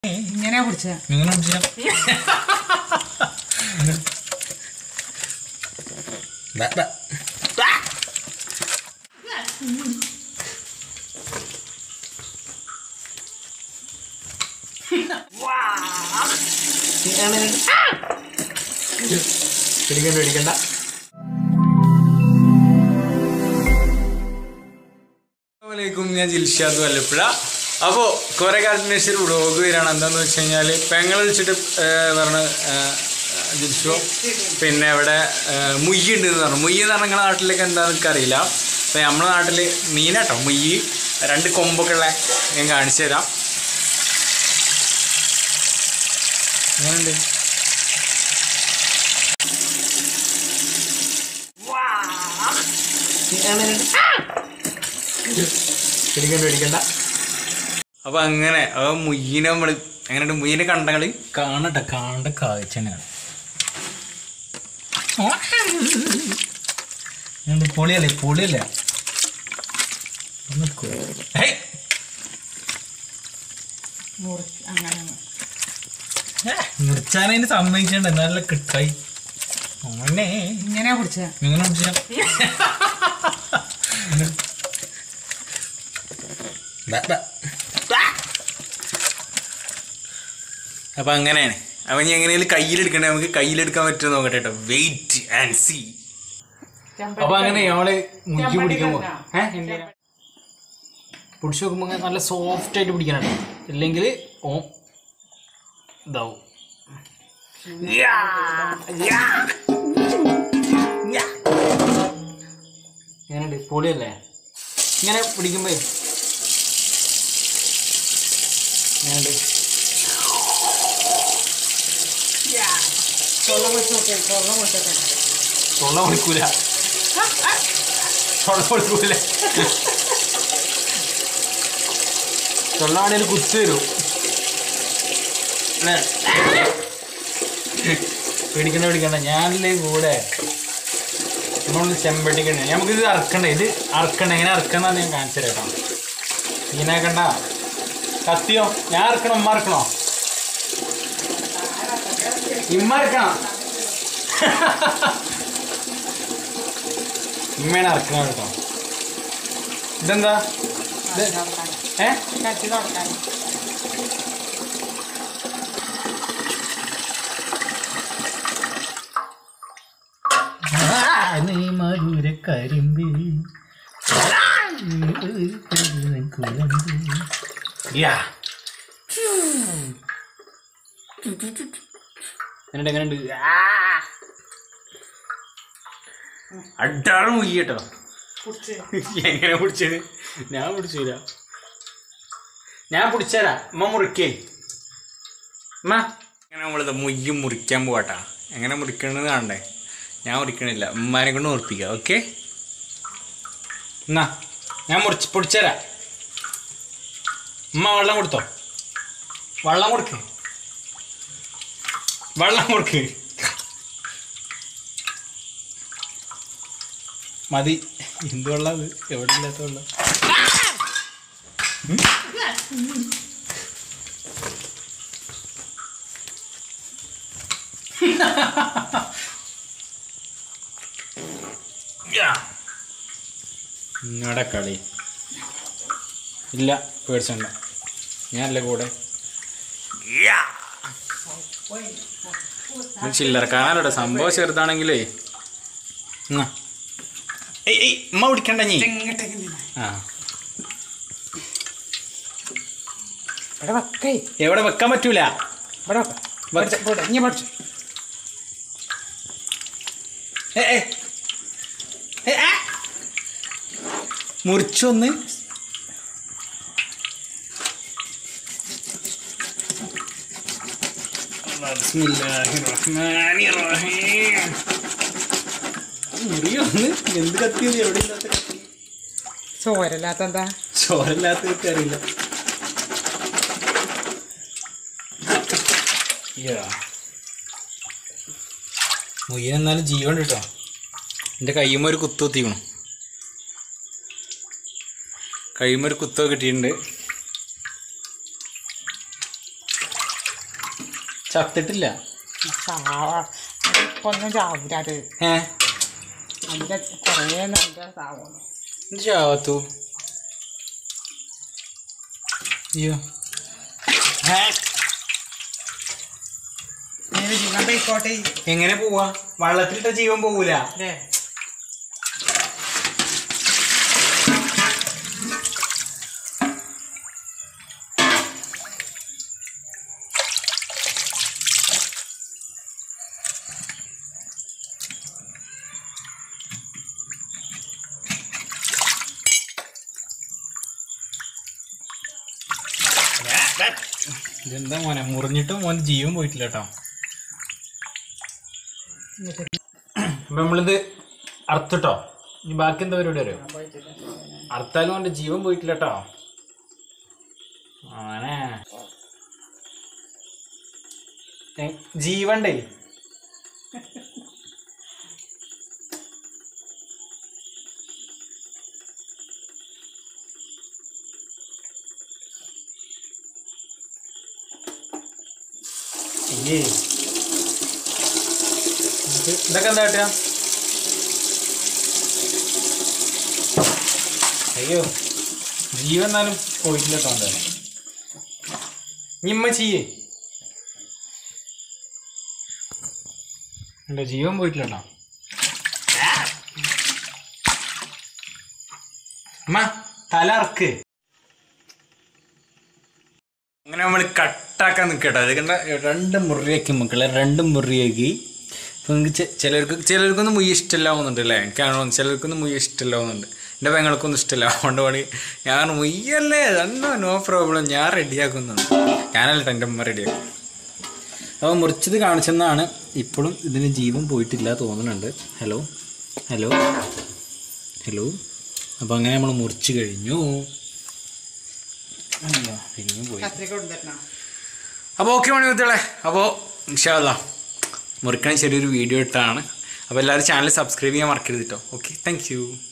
ഇങ്ങനെ പിടിച്ച ഇങ്ങനെ പിടിച്ചാ ബാ, ബാ. പിടിക്കണ്ട പിടിക്കണ്ട അസ്സലാമലൈക്കും ഞാൻ ജിൽഷാദ് വല്ലപ്പുഴ അപ്പോൾ കുറെ കാലത്തിന് ശേഷം ഒരു വ്ളോഗ് വരികയാണ് എന്താന്ന് വെച്ച് കഴിഞ്ഞാൽ പെങ്ങൾ വിളിച്ചിട്ട് പറഞ്ഞ ജിൽഷോ പിന്നെ ഇവിടെ മുയ്യ് ഉണ്ട് എന്ന് പറഞ്ഞു മുയ്യ് എന്ന് പറഞ്ഞാൽ നിങ്ങളുടെ നാട്ടിലേക്ക് എന്താണെന്ന് എനിക്കറിയില്ല അപ്പം നമ്മുടെ നാട്ടിൽ മീനാട്ടോ മുയ്യ് രണ്ട് കൊമ്പൊക്കെ ഉള്ള ഞാൻ കാണിച്ചു തരാം എങ്ങനെയുണ്ട് പിടിക്കണ്ട പിടിക്കണ്ട അപ്പൊ അങ്ങനെ ആ മുയ്യിനെ നമ്മള് എങ്ങനെയുണ്ട് മുയ്യിനെ കണ്ടങ്ങള് കാണട്ട കാണേണ്ട കാഴ്ച തന്നെയാണ് എങ്ങനെയുണ്ട്? പൊളിയല്ലേ പൊളിയല്ലേ ഒന്ന് കോ- ഹേയ്! അങ്ങനെ ഏ, മുറിച്ചാനതിന് സമ്മതിച്ചണ്ട എന്നാലല്ലേ കിട്ടായി ഓനെ ഇങ്ങനെ പിടിച്ച ഇങ്ങനെ പിടിച്ചാ അപ്പൊ അങ്ങനെയാണ് അപ്പൊ ഇനി എങ്ങനെയാലും കയ്യിലെടുക്കണ്ടേ നമുക്ക് കയ്യിലെടുക്കാൻ പറ്റുമോ നോക്കട്ടെ കേട്ടോ വെയിറ്റ് ആൻഡ് സി അപ്പൊ അങ്ങനെ ഞങ്ങള് മുക്കി പിടിക്കാൻ പോവാ ഏഹ് എന്തിനാ പിടിച്ചു നോക്കുമ്പോ ഇങ്ങനെ നല്ല സോഫ്റ്റ് ആയിട്ട് പിടിക്കണം കേട്ടോ ഇല്ലെങ്കിൽ ഓ ഇതാവും എങ്ങനെയുണ്ട് പൊളിയല്ലേ ഇങ്ങനെ പിടിക്കുമ്പോ എങ്ങനെയുണ്ട് തൊള്ള കൊടുക്കൂല തൊള്ള കൊടുക്കൂല തൊള്ള ആണെങ്കിൽ കുത്തി വരും അല്ലേ? പേടിക്കണ്ട പേടിക്കണ്ട ഞാനല്ലേ കൂടെ നമ്മളൊന്ന് ചെമ്പട്ടിക്കണ്ട നമുക്കിത് അറക്കണ്ട ഇത് അറക്കണ്ട എങ്ങനെ അറക്കണ്ടെന്ന് ഞാൻ കാണിച്ചു തരാം കേട്ടോ ഈനാക്കണ്ട കത്തിയോ ഞാൻ അറക്കണോ ഉമ്മ അറക്കണോ ഇമ്മ അറക്കണം ഇമ്മയാണ് അറക്കണം കേട്ടോ ഇതെന്താ ഇത് ഏ കത്തി തുടക്കാൻ നീ മധുര കരിമ്പ് യാ എങ്ങനെയുണ്ട് എങ്ങനെയുണ്ട് അഡാറ് മുയ്യ കേട്ടോ പിടിച്ച് എങ്ങനെ പിടിച്ചത് ഞാൻ പിടിച്ചില്ല ഞാൻ പിടിച്ചരാ അമ്മ മുറിക്കേ അമ്മ അങ്ങനെ നമ്മളിത് മുയ്യും മുറിക്കാൻ പോവാട്ടാ എങ്ങനെ മുറിക്കണമെന്ന് കാണണ്ടേ ഞാൻ മുറിക്കണില്ല ഉമ്മാനെ കൊണ്ട് മുറിപ്പിക്കാം ഓക്കെ എന്നാ ഞാൻ മുറിച്ച് പൊടിച്ചരാ ഉമ്മ വെള്ളം കൊടുത്തോ വെള്ളം കൊടുക്ക് വെള്ളം കൊടുക്ക് മതി എന്ത് വെള്ളം അത് എവിടെ ഇല്ലാത്ത വെള്ളം നിങ്ങളുടെ കളി ഇല്ല പേടിച്ചണ്ട ഞാനല്ലേ കൂടെ ചില്ലറക്കാനല്ലോടെ സംഭവം ചെറുതാണെങ്കിലേ എന്നാ ഏയ് ഏയ് ഉമ്മ പിടിക്കണ്ട നീ ഇങ്ങോട്ടേക്ക് നിന്ന്. ആ ഇവിടെ വെക്കേ എവിടെ വെക്കാൻ പറ്റൂല ഇവിടെ വെക്ക പഠിച്ച പോട്ടെ ഇനി പഠിച്ചു ഏ, ഏ. ഏ, ആ. മുറിച്ചൊന്ന് മുറിയൊന്ന് എന്ത് കത്തിയത് എവിടെ ഇല്ലാത്ത കത്തി ചോരല്ലാത്ത എന്താ ചോരല്ലാത്ത കത്തി അറിയില്ല മുയ്യൻ എന്നാലും ജീവൻ കേട്ടോ എൻ്റെ കയ്യുമ്മ ഒരു കുത്തു കുത്തിക്കണം കയ്യുമ്മ ഒരു കുത്തോ കിട്ടിയിട്ടുണ്ട് ചത്തിട്ടില്ല ഒന്നും ചാവില്ല അത് ഏ അതിന്റെ കുറേ നല്ല സാവുന്നു എന്ത് ചാവത്തു അയ്യോ ഇങ്ങനെ ജീവൻ പോയിക്കോട്ടെ എങ്ങനെ പോവാ വള്ളത്തിലിട്ട ജീവൻ പോകൂല അല്ലേ ഇതെന്താ മോനെ മുറിഞ്ഞിട്ടും മോന് ജീവൻ പോയിട്ടില്ല കേട്ടോ അപ്പൊ നമ്മളിത് അറുത്തിട്ടോ ഇനി ബാക്കി എന്താ പരിപാടി അറിയോ അറുത്താലും കൊണ്ട് ജീവൻ പോയിട്ടില്ല കേട്ടോ ആനെ ഏ, ജീവണ്ടേ ഇയ്യേ. ഇത് ഇതൊക്കെ എന്താ കാട്ടുക അയ്യോ ജീവൻ എന്നാലും പോയിട്ടില്ല കേട്ടോ എന്തായാലും നിമ്മ ചെയ്യേ ഉണ്ടോ ജീവൻ പോയിട്ടില്ല കേട്ടോ അമ്മ തല അറക്ക് അങ്ങനെ നമ്മൾ കട്ടാക്കാൻ നിൽക്കട്ടെ അത് കണ്ട രണ്ട് മുറിയാക്കി മക്കളെ രണ്ട് മുറിയാക്കി അപ്പോൾ നിങ്ങൾക്ക് ചെ- ചിലർക്ക് ചിലർക്കൊന്നും മുയ്യ ഇഷ്ടമില്ലാവുന്നുണ്ട് അല്ലേ എനിക്കാണോ ചിലർക്കൊന്നും മുയ്യ ഇഷ്ടമില്ലാവുന്നുണ്ട് എൻ്റെ പെങ്ങൾക്കൊന്നും ഇഷ്ടമില്ല അതുകൊണ്ട് പണി ഞാൻ മുയ്യല്ലേ അന്നോ നോ പ്രോബ്ലം ഞാൻ റെഡിയാക്കുന്നുണ്ട് ഞാനല്ല കേട്ടോ എൻ്റെ അമ്മ റെഡിയാക്കും അപ്പോൾ മുറിച്ചത് കാണിച്ചെന്നാണ് ഇപ്പോഴും ഇതിന് ജീവൻ പോയിട്ടില്ല തോന്നുന്നുണ്ട് ഹലോ ഹലോ ഹലോ അപ്പോൾ അങ്ങനെ നമ്മൾ മുറിച്ച് കഴിഞ്ഞു അയ്യോ പിന്നെയും പോയി കത്രിക കൊണ്ടുവരണം അപ്പോൾ ഓക്കെ മണി കുത്തികളെ അപ്പോൾ ഇൻഷാല്ല മുറിക്കണ ചെറിയൊരു വീഡിയോ ഇട്ടാണ് അപ്പോൾ എല്ലാവരും ചാനൽ സബ്സ്ക്രൈബ് ചെയ്യാൻ മറക്കരുത് കേട്ടോ ഓക്കെ താങ്ക് യു